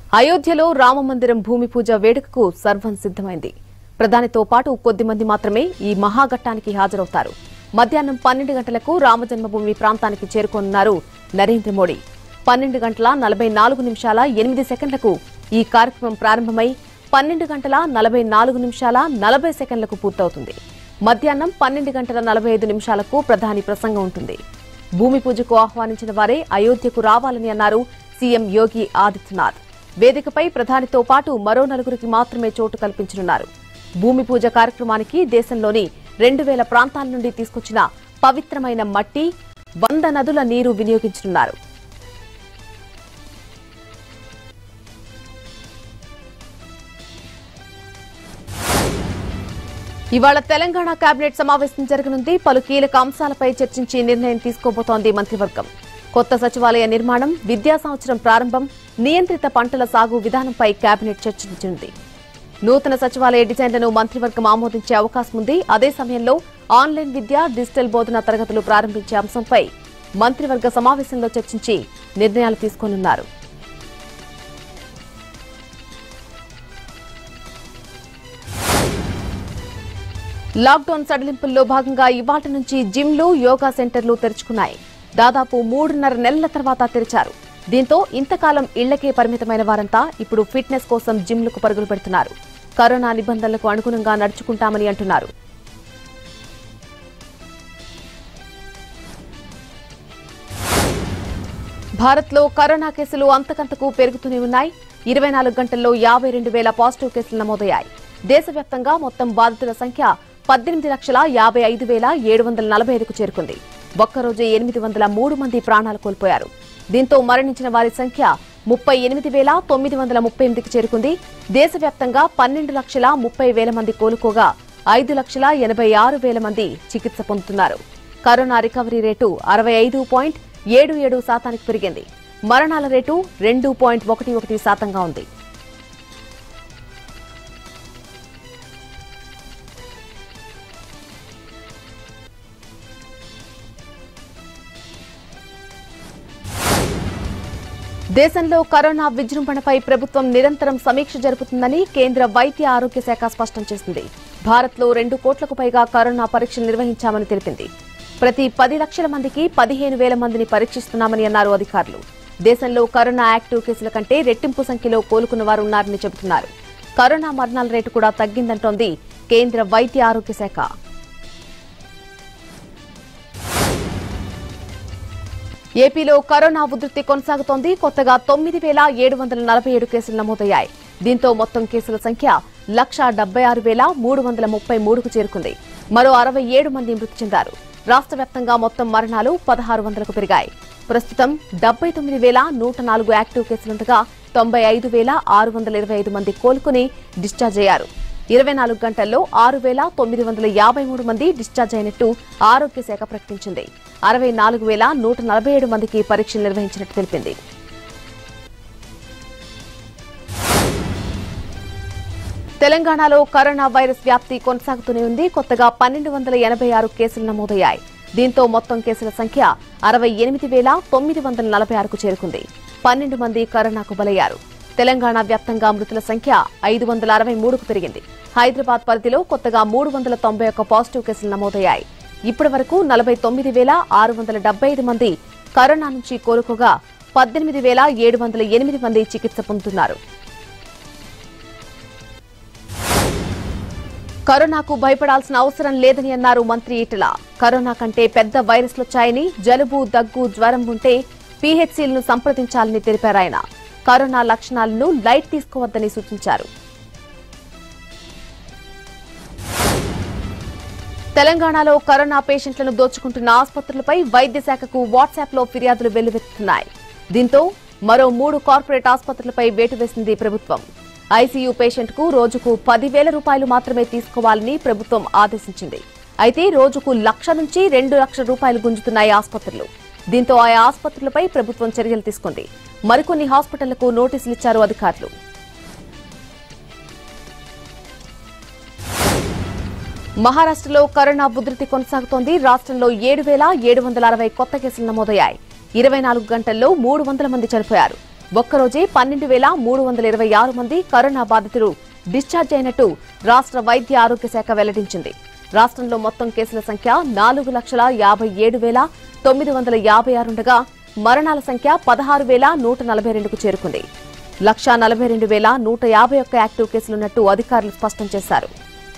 అయోధ్యలో రామమందిరం భూమి పూజ వేడుకకు సర్వం సిద్దమైంది ప్రధానితో పాటు కొద్ది మంది మాత్రమే ఈ మహాఘట్టానికి హాజరవుతారు మధ్యాహ్నం పన్నెండు గంటలకు రామజన్మభూమి ప్రాంతానికి చేరుకోనున్నారు నరేంద్ర మోడీ పన్నెండు గంటల నలభై నాలుగు నిమిషాల ఎనిమిది సెకండ్లకు ఈ కార్యక్రమం ప్రారంభమై పన్నెండు గంటల నలభై నాలుగు నిమిషాల నలభై సెకండ్లకు పూర్తవుతుంది మధ్యాహ్నం పన్నెండు గంటల నలభై ఐదు నిమిషాలకు ప్రధాని ప్రసంగం ఉంటుంది భూమి పూజకు ఆహ్వానించిన వారే అయోధ్యకు రావాలని అన్నారు సీఎం యోగి ఆదిత్యనాథ్ వేదికపై ప్రధానితో పాటు మరో నలుగురికి మాత్రమే చోటు కల్పించనున్నారు భూమి పూజ కార్యక్రమానికి దేశంలోని రెండు వేల ప్రాంతాల నుండి తీసుకొచ్చిన పవిత్రమైన మట్టి వంద నదుల నీరు వినియోగించనున్నారు ఇవాళ తెలంగాణ కేబినెట్ సమావేశం జరగనుంది పలు కీలక అంశాలపై చర్చించి నిర్ణయం తీసుకోబోతోంది మంత్రివర్గం కొత్త సచివాలయ నిర్మాణం విద్యా సంవత్సరం ప్రారంభం నియంత్రిత పంటల సాగు విధానంపై కేబినెట్ చర్చించనుంది నూతన సచివాలయ డిజైన్లను మంత్రివర్గం ఆమోదించే అవకాశం ఉంది అదే సమయంలో ఆన్లైన్ విద్య డిజిటల్ బోధన తరగతులు ప్రారంభించే అంశంపై మంత్రివర్గ సమావేశంలో చర్చించి నిర్ణయాలు తీసుకోనున్నారు లాక్డౌన్ సడలింపుల్లో భాగంగా ఇవాటి నుంచి జిమ్లు యోగా సెంటర్లు తెరుచుకున్నాయి దాదాపు మూడున్నర నెలల తర్వాత తెరిచారు దీంతో ఇంతకాలం ఇళ్లకే పరిమితమైన వారంతా ఇప్పుడు ఫిట్నెస్ కోసం జిమ్లకు పరుగులు పెడుతున్నారు కరోనా నిబంధనలకు అనుగుణంగా నడుచుకుంటామని అంటున్నారు భారత్లో కరోనా కేసులు అంతకంతకు పెరుగుతూనే ఉన్నాయి ఇరవై నాలుగు గంటల్లో యాభై రెండు వేల పాజిటివ్ కేసులు నమోదయ్యాయి దేశవ్యాప్తంగా మొత్తం బాధితుల సంఖ్య పద్దెనిమిది లక్షల యాభై ఐదు వేల ఏడు వందల నలభై ఐదుకు చేరుకుంది ఒక్కరోజే ఎనిమిది వందల మూడు మంది ప్రాణాలు కోల్పోయారు దీంతో మరణించిన వారి సంఖ్య ముప్పై ఎనిమిది వేల తొమ్మిది వందల ముప్పై ఎనిమిదికి చేరుకుంది దేశవ్యాప్తంగా పన్నెండు లక్షల ముప్పై వేల మంది కోలుకోగా ఐదు లక్షల ఎనభై ఆరు వేల మంది చికిత్స పొందుతున్నారు కరోనా రికవరీ రేటు అరవై ఐదు పాయింట్ ఏడు ఏడు శాతానికి పెరిగింది మరణాల రేటు రెండు పాయింట్ ఒకటి ఒకటి శాతంగా ఉంది దేశంలో కరోనా విజృంభణపై ప్రభుత్వం నిరంతరం సమీక్ష జరుపుతుందని కేంద్ర వైద్య ఆరోగ్య శాఖ స్పష్టం చేసింది భారత్లో రెండు కోట్లకు పైగా కరోనా పరీక్షలు నిర్వహించామని తెలిపింది ప్రతి పది లక్షల మందికి పదిహేను వేల మందిని పరీక్షిస్తున్నామని అన్నారు అధికారులు దేశంలో కరోనా యాక్టివ్ కేసుల కంటే రెట్టింపు సంఖ్యలో కోలుకున్న వారు ఉన్నారని చెబుతున్నారు కరోనా మరణాల రేటు కూడా తగ్గిందంటోంది కేంద్ర వైద్య ఆరోగ్య శాఖ ఏపీలో కరోనా ఉధృతి కొనసాగుతోంది కొత్తగా తొమ్మిది వేల ఏడు వందల నలభై ఏడు కేసులు నమోదయ్యాయి దీంతో మొత్తం కేసుల సంఖ్య లక్ష డెబ్బై ఆరు వేల మూడు వందల ముప్పై మూడుకు చేరుకుంది మరో అరవై ఏడు మంది మృతి చెందారు రాష్ట్ర వ్యాప్తంగా మొత్తం మరణాలు పదహారు వందలకు పెరిగాయి ప్రస్తుతం డెబ్బై తొమ్మిది వేల నూట నాలుగు యాక్టివ్ కేసులుండగా తొంభై ఐదు వేల ఆరు వందల ఇరవై ఐదు మంది కోలుకుని డిశ్చార్జ్ అయ్యారు ఇరవై నాలుగు గంటల్లో ఆరు వేల తొమ్మిది వందల యాభై మూడు మంది డిశ్చార్జ్ అయినట్టు ఆరోగ్య శాఖ ప్రకటించింది అరవై నాలుగు వేల నూట నలభై ఏడు మందికి పరీక్షలు నిర్వహించినట్టు తెలిపింది తెలంగాణలో కరోనా వైరస్ వ్యాప్తి కొనసాగుతూనే ఉంది కొత్తగా పన్నెండు వందల ఎనభై ఆరు కేసులు నమోదయ్యాయి దీంతో మొత్తం కేసుల సంఖ్య అరవై ఎనిమిది వేల తొమ్మిది వందల నలభై ఆరుకు చేరుకుంది పన్నెండు మంది కరోనాకు బలయ్యారు తెలంగాణ వ్యాప్తంగా మృతుల సంఖ్య ఐదు వందల అరవై మూడుకు పెరిగింది హైదరాబాద్ పరిధిలో కొత్తగా మూడు వందల తొంభై ఒక్క పాజిటివ్ కేసులు నమోదయ్యాయి ఇప్పటి వరకు నలభై తొమ్మిది వేల ఆరు వందల డెబ్బై ఐదు మంది కరోనా నుంచి కోలుకోగా పద్దెనిమిది వేల ఏడు వందల ఎనిమిది మంది చికిత్స పొందుతున్నారు కరోనాకు భయపడాల్సిన అవసరం లేదని అన్నారు మంత్రి ఈటల కరోనా కంటే పెద్ద వైరస్లొచ్చాయని జలుబు దగ్గు జ్వరం ఉంటే పీహెచ్సీలను సంప్రదించాలని తెలిపారు ఆయన కరోనా లక్షణాలను లైట్ తీసుకోవద్దని సూచించారు తెలంగాణలో కరోనా పేషెంట్లను దోచుకుంటున్న ఆసుపత్రులపై వైద్య శాఖకు వాట్సాప్ లో ఫిర్యాదులు వెల్లువెత్తుతున్నాయి దీంతో మరో మూడు కార్పొరేట్ ఆసుపత్రులపై వేటు వేసింది ప్రభుత్వం ఐసీయూ పేషెంట్ కు రోజుకు పదివేల రూపాయలు మాత్రమే తీసుకోవాలని ప్రభుత్వం ఆదేశించింది అయితే రోజుకు లక్ష నుంచి రెండు లక్షల రూపాయలు గుంజుతున్నాయి ఆసుపత్రులు దీంతో ఆయా ఆసుపత్రులపై ప్రభుత్వం చర్యలు తీసుకుంది మరికొన్ని హాస్పిటళ్లకు నోటీసులు ఇచ్చారు అధికారులు మహారాష్ట్రలో కరోనా ఉధృతి కొనసాగుతోంది రాష్ట్రంలో ఏడు వేల ఏడు వందల అరవై కొత్త కేసులు నమోదయ్యాయి ఇరవై నాలుగు గంటల్లో మూడు వందల మంది చనిపోయారు ఒక్కరోజే పన్నెండు వేల మూడు వందల ఇరవై ఆరు మంది కరోనా బాధితులు డిశ్చార్జ్ అయినట్టు రాష్ట్ర వైద్య ఆరోగ్య శాఖ వెల్లడించింది రాష్ట్రంలో మొత్తం కేసుల సంఖ్య నాలుగు లక్షల యాభై ఏడు వేల తొమ్మిది వందల యాభై ఆరు ఉండగా మరణాల సంఖ్య పదహారు వేల నూట నలభై రెండుకు చేరుకుంది లక్షా నలభై రెండు వేల నూట యాభై ఒక్క యాక్టివ్ కేసులున్నట్టు అధికారులు స్పష్టం చేశారు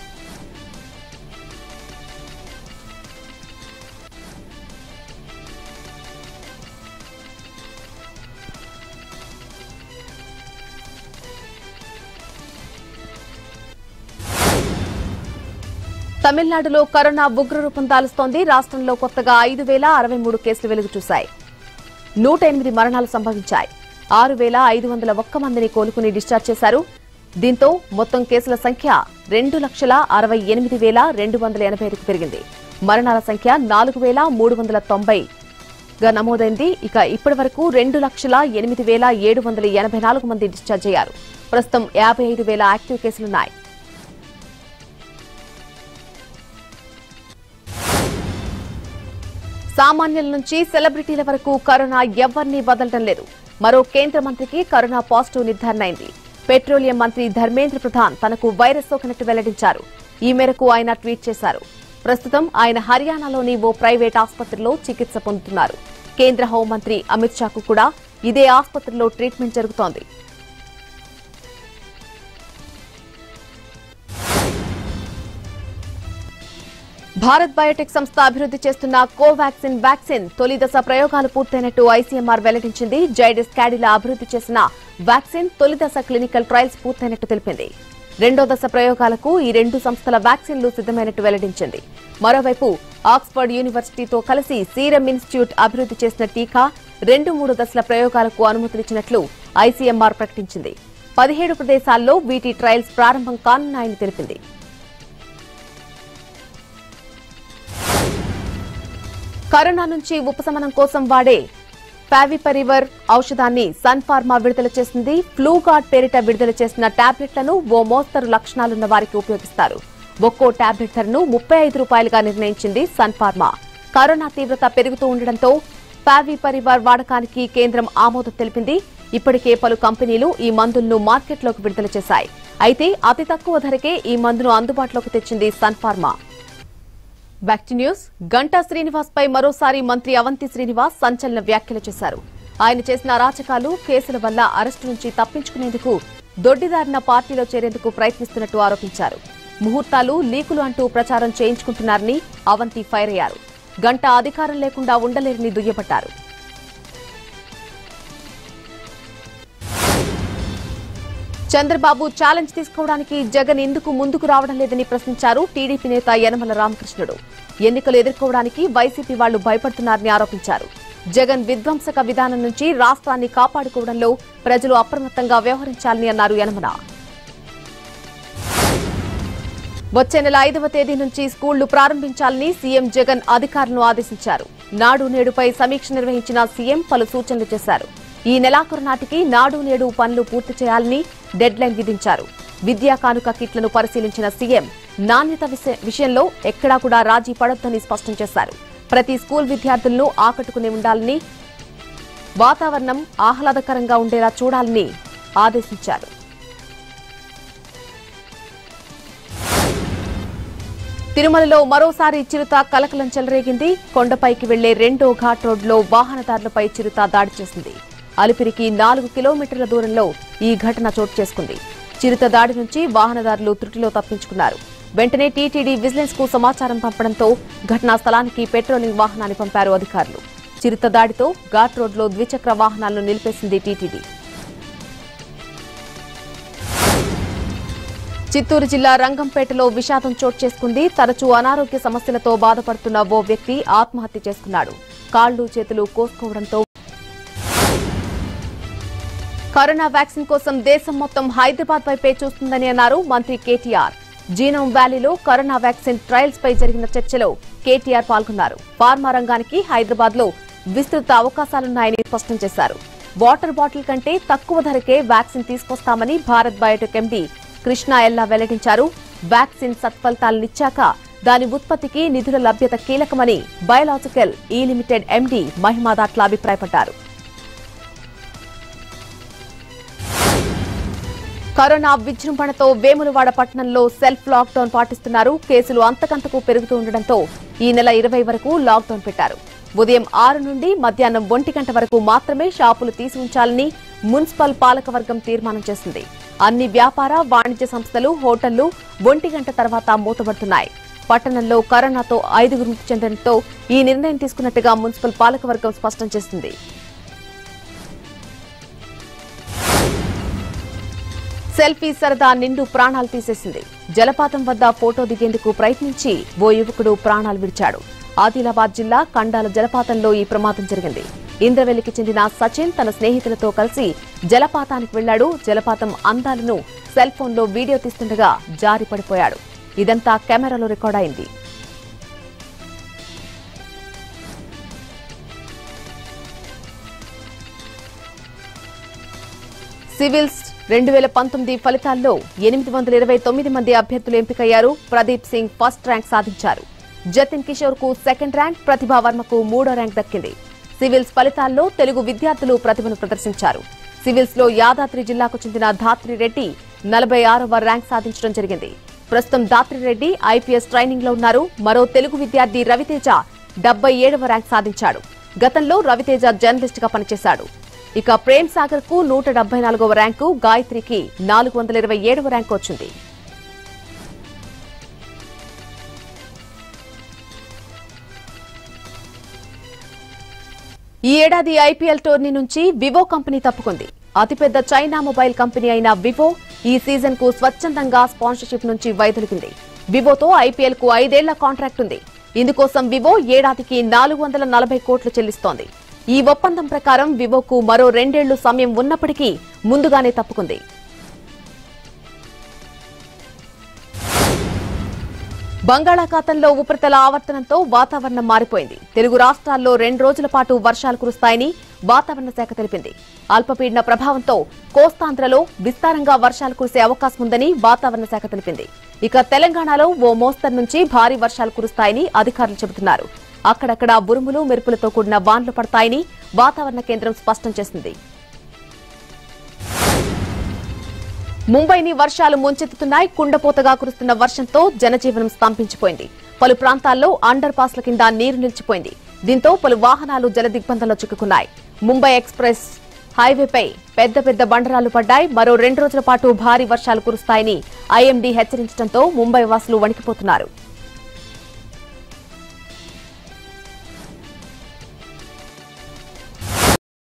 తమిళనాడులో కరోనా ఉగ్రరూపం దాలుస్తోంది రాష్ట్రంలో కొత్తగా ఐదు వేల అరవై మూడు కేసులు వెలుగు చూశాయి నూట ఎనిమిది మరణాలు సంభవించాయి ఆరు వేల ఐదు వందల ఒక్క మందిని కోలుకుని డిశ్చార్జ్ చేశారు దీంతో మొత్తం కేసుల సంఖ్య రెండు లక్షల అరవై ఎనిమిది వేల రెండు వందల ఎనభై ఐదుకు పెరిగింది మరణాల సంఖ్య నాలుగు వేల మూడు వందల తొంభై గా నమోదైంది ఇక ఇప్పటి వరకు రెండు లక్షల ఎనిమిది వేల ఏడు వందల ఎనభై నాలుగు మంది డిశ్చార్జ్ అయ్యారు ప్రస్తుతం యాభై ఐదు వేల యాక్టివ్ కేసులున్నాయి సామాన్యుల నుంచి సెలబ్రిటీల వరకు కరోనా ఎవరిని వదలడం లేదు మరో కేంద్ర మంత్రికి కరోనా పాజిటివ్ నిర్ధారణ అయింది పెట్రోలియం మంత్రి ధర్మేంద్ర ప్రధాన్ తనకు వైరస్ సోకినట్టు వెల్లడించారు ఈ మేరకు ఆయన ట్వీట్ చేశారు ప్రస్తుతం ఆయన హర్యానాలోని ఓ ప్రైవేట్ ఆసుపత్రిలో చికిత్స పొందుతున్నారు కేంద్ర హోంమంత్రి అమిత్ షాకు కూడా ఇదే ఆసుపత్రిలో ట్రీట్మెంట్ జరుగుతోంది భారత్ బయోటెక్ సంస్థ అభివృద్ధి చేస్తున్న కోవాక్సిన్ వ్యాక్సిన్ తొలి దశ ప్రయోగాలు పూర్తయినట్టు ఐసీఎంఆర్ వెల్లడించింది జైడస్ క్యాడిలా అభివృద్ధి చేసిన వ్యాక్సిన్ తొలి దశ క్లినికల్ ట్రయల్స్ పూర్తయినట్టు తెలిపింది రెండో దశ ప్రయోగాలకు ఈ రెండు సంస్థల వ్యాక్సిన్లు సిద్దమైనట్టు వెల్లడించింది మరోవైపు ఆక్స్ఫర్డ్ యూనివర్సిటీతో కలిసి సీరం ఇన్స్టిట్యూట్ అభివృద్ధి చేసిన టీకా రెండు మూడు దశల ప్రయోగాలకు అనుమతినిచ్చినట్లు ఐసీఎంఆర్ ప్రకటించింది పదిహేడు ప్రదేశాల్లో వీటి ట్రయల్స్ ప్రారంభం కానున్నాయని తెలిపింది కరోనా నుంచి ఉపశమనం కోసం వాడే పావిపరివర్ ఔషధాన్ని సన్ ఫార్మా విడుదల చేసింది ఫ్లూగార్డ్ పేరిట విడుదల చేసిన టాబ్లెట్లను ఓ మోస్తరు లక్షణాలున్న వారికి ఉపయోగిస్తారు ఒక్కో టాబ్లెట్ ధరను ముప్పై ఐదు రూపాయలుగా నిర్ణయించింది సన్ ఫార్మా కరోనా తీవ్రత పెరుగుతూ ఉండడంతో పావిపరివార్ వాడకానికి కేంద్రం ఆమోదం తెలిపింది ఇప్పటికే పలు కంపెనీలు ఈ మందులను మార్కెట్లోకి విడుదల చేశాయి అయితే అతి తక్కువ ధరకే ఈ మందును అందుబాటులోకి తెచ్చింది Sun Pharma back to news Ganta Srinivas పై మరోసారి మంత్రి అవంతి శ్రీనివాస్ సంచలన వ్యాఖ్యలు చేశారు ఆయన చేసిన అరాచకాలు కేసుల వల్ల అరెస్టు నుంచి తప్పించుకునేందుకు దొడ్డిదారిన పార్టీలో చేరేందుకు ప్రయత్నిస్తున్నట్టు ఆరోపించారు ముహూర్తాలు లీకులు అంటూ ప్రచారం చేయించుకుంటున్నారని అవంతి ఫైర్ అయ్యారు గంట అధికారం లేకుండా ఉండలేరని దుయ్యబట్టారు చంద్రబాబు ఛాలెంజ్ తీసుకోవడానికి జగన్ ఎందుకు ముందుకు రావడం లేదని ప్రశ్నించారు టీడీపీ నేత యనమల రామకృష్ణుడు ఎన్నికలు ఎదుర్కోవడానికి వైసీపీ వాళ్లు భయపడుతున్నారని ఆరోపించారు జగన్ విధ్వంసక విధానం నుంచి రాష్ట్రాన్ని కాపాడుకోవడంలో ప్రజలు అప్రమత్తంగా వ్యవహరించాలని అన్నారు యనమల వచ్చే నెల ఐదవ తేదీ నుంచి స్కూళ్లు ప్రారంభించాలని సీఎం జగన్ అధికారులను ఆదేశించారు నాడు నేడుపై సమీక్ష నిర్వహించిన సీఎం పలు సూచనలు చేశారు ఈ నెలాఖరు నాటికి నాడు నేడు పనులు పూర్తి చేయాలని డెడ్ లైన్ విధించారు విద్యా కానుక కిట్లను పరిశీలించిన సీఎం నాణ్యత విష- విషయంలో ఎక్కడా కూడా రాజీ పడొద్దని స్పష్టం చేశారు ప్రతి స్కూల్ విద్యార్థులను ఆకట్టుకుని ఉండాలని వాతావరణం ఆహ్లాదకరంగా ఉండేలా చూడాలని ఆదేశించారు తిరుమలలో మరోసారి చిరుత కలకలం చెలరేగింది కొండపైకి వెళ్లే రెండో ఘాట్ రోడ్లో వాహనదారులపై చిరుత దాడి చేసింది అలిపిరికి నాలుగు కిలోమీటర్ల దూరంలో ఈ ఘటన చోటు చేసుకుంది చిరుత దాడి నుంచి వాహనదారులు త్రుటిలో తప్పించుకున్నారు వెంటనే టీటీడీ విజిలెన్స్ కు సమాచారం పంపడంతో ఘటనా స్థలానికి పెట్రోలింగ్ వాహనాన్ని పంపారు అధికారులు చిరుత దాడితో ఘాట్ రోడ్లో ద్విచక్ర వాహనాలను నిలిపేసింది టీటీడీ చిత్తూరు జిల్లా రంగంపేటలో విషాదం చోటు చేసుకుంది తరచూ అనారోగ్య సమస్యలతో బాధపడుతున్న ఓ వ్యక్తి ఆత్మహత్య చేసుకున్నాడు కాళ్లు చేతులు కోసుకోవడంతో కరోనా వ్యాక్సిన్ కోసం దేశం మొత్తం హైదరాబాద్ వైపే చూస్తుందని అన్నారు మంత్రి కేటీఆర్ జీనోమ్ వ్యాలీలో కరోనా వ్యాక్సిన్ ట్రయల్స్ పై జరిగిన చర్చలో కేటీఆర్ పాల్గొన్నారు ఫార్మా రంగానికి హైదరాబాద్ లో విస్తృత అవకాశాలున్నాయని స్పష్టం చేశారు వాటర్ బాటిల్ కంటే తక్కువ ధరకే వ్యాక్సిన్ తీసుకొస్తామని భారత్ బయోటెక్ ఎండీ కృష్ణ ఎల్లా వెల్లడించారు వ్యాక్సిన్ సత్ఫలితాలనిచ్చాక దాని ఉత్పత్తికి నిధుల లభ్యత కీలకమని బయోలాజికల్ ఈ లిమిటెడ్ ఎండీ మహిమా దాట్ల అభిప్రాయపడ్డారు కరోనా విజృంభణతో వేములవాడ పట్టణంలో సెల్ఫ్ లాక్డౌన్ పాటిస్తున్నారు కేసులు అంతకంతకు పెరుగుతూ ఉండడంతో ఈ నెల ఇరవై వరకు లాక్డౌన్ పెట్టారు ఉదయం ఆరు నుండి మధ్యాహ్నం ఒంటి గంట వరకు మాత్రమే షాపులు తీసి ఉంచాలని మున్సిపల్ పాలకవర్గం తీర్మానం చేసింది అన్ని వ్యాపార వాణిజ్య సంస్థలు హోటళ్లు ఒంటి గంట తర్వాత మూతబడుతున్నాయి పట్టణంలో కరోనాతో ఐదుగురు మృతి చెందడంతో ఈ నిర్ణయం తీసుకున్నట్టుగా మున్సిపల్ పాలకవర్గం స్పష్టం చేసింది సెల్ఫీ సరదా నిండు ప్రాణాలు తీసేసింది జలపాతం వద్ద ఫోటో దిగేందుకు ప్రయత్నించి ఓ యువకుడు ప్రాణాలు విడిచాడు ఆదిలాబాద్ జిల్లా కండాల జలపాతంలో ఈ ప్రమాదం జరిగింది ఇంద్రవెల్లికి చెందిన సచిన్ తన స్నేహితులతో కలిసి జలపాతానికి వెళ్లాడు జలపాతం అందాలను సెల్ ఫోన్లో వీడియో తీస్తుండగా జారి పడిపోయాడు ఇదంతా కెమెరాలో రికార్డైంది సివిల్స్ రెండు వేల పంతొమ్మిది ఫలితాల్లో ఎనిమిది వందల ఇరవై తొమ్మిది మంది అభ్యర్థులు ఎంపికయ్యారు ప్రదీప్ సింగ్ ఫస్ట్ ర్యాంక్ సాధించారు జతిన్ కిషోర్ కు సెకండ్ ర్యాంక్ ప్రతిభా వర్మకు మూడో ర్యాంక్ దక్కింది సివిల్స్ ఫలితాల్లో తెలుగు విద్యార్థులు ప్రతిభను ప్రదర్శించారు సివిల్స్ లో యాదాద్రి జిల్లాకు చెందిన ధాత్రి రెడ్డి నలభై ఆరవ ర్యాంక్ సాధించడం జరిగింది ప్రస్తుతం దాత్రి రెడ్డి ఐపీఎస్ ట్రైనింగ్ లో ఉన్నారు మరో తెలుగు విద్యార్థి రవితేజ డెబ్బై ఏడవ ర్యాంక్ సాధించాడు గతంలో రవితేజ జర్నలిస్ట్ గా పనిచేశాడు ఇక ప్రేమ్ సాగర్ కు నూట డెబ్బై నాలుగవ ర్యాంకు గాయత్రికి నాలుగు వందల ఇరవై ఏడవ ర్యాంకు వచ్చింది ఈ ఏడాది ఐపీఎల్ టోర్నీ నుంచి వివో కంపెనీ తప్పుకుంది అతిపెద్ద చైనా మొబైల్ కంపెనీ అయిన వివో ఈ సీజన్ కు స్వచ్ఛందంగా స్పాన్సర్షిప్ నుంచి వైదొలిగింది వివోతో ఐపీఎల్ కు ఐదేళ్ల కాంట్రాక్ట్ ఉంది ఇందుకోసం వివో ఏడాదికి నాలుగు వందల నలభై కోట్లు చెల్లిస్తోంది ఈ ఒప్పందం ప్రకారం వివోకు మరో రెండేళ్లు సమయం ఉన్నప్పటికీ ముందుగానే తప్పుకుంది బంగాళాఖాతంలో ఉపరితల ఆవర్తనంతో వాతావరణం మారిపోయింది తెలుగు రాష్ట్రాల్లో రెండు రోజుల పాటు వర్షాలు కురుస్తాయని వాతావరణ శాఖ తెలిపింది అల్పపీడన ప్రభావంతో కోస్తాంధ్రలో విస్తారంగా వర్షాలు కురిసే అవకాశం ఉందని వాతావరణ శాఖ తెలిపింది ఇక తెలంగాణలో ఓ మోస్తరు నుంచి భారీ వర్షాలు కురుస్తాయని అధికారులు చెబుతున్నారు అక్కడక్కడ ఉరుములు మెరుపులతో కూడిన వాన్లు పడతాయని వాతావరణ కేంద్రం స్పష్టం చేసింది ముంబైని వర్షాలు ముంచెత్తుతున్నాయి కుండపోతగా కురుస్తున్న వర్షంతో జనజీవనం స్తంభించిపోయింది పలు ప్రాంతాల్లో అండర్ పాస్ల కింద నీరు నిలిచిపోయింది దీంతో పలు వాహనాలు జలదిగ్బంధంలో చిక్కుకున్నాయి ముంబై ఎక్స్ప్రెస్ హైవేపై పెద్ద పెద్ద బండరాలు పడ్డాయి మరో రెండు రోజుల పాటు భారీ వర్షాలు కురుస్తాయని ఐఎండీ హెచ్చరించడంతో ముంబై వాసులు వణికిపోతున్నారు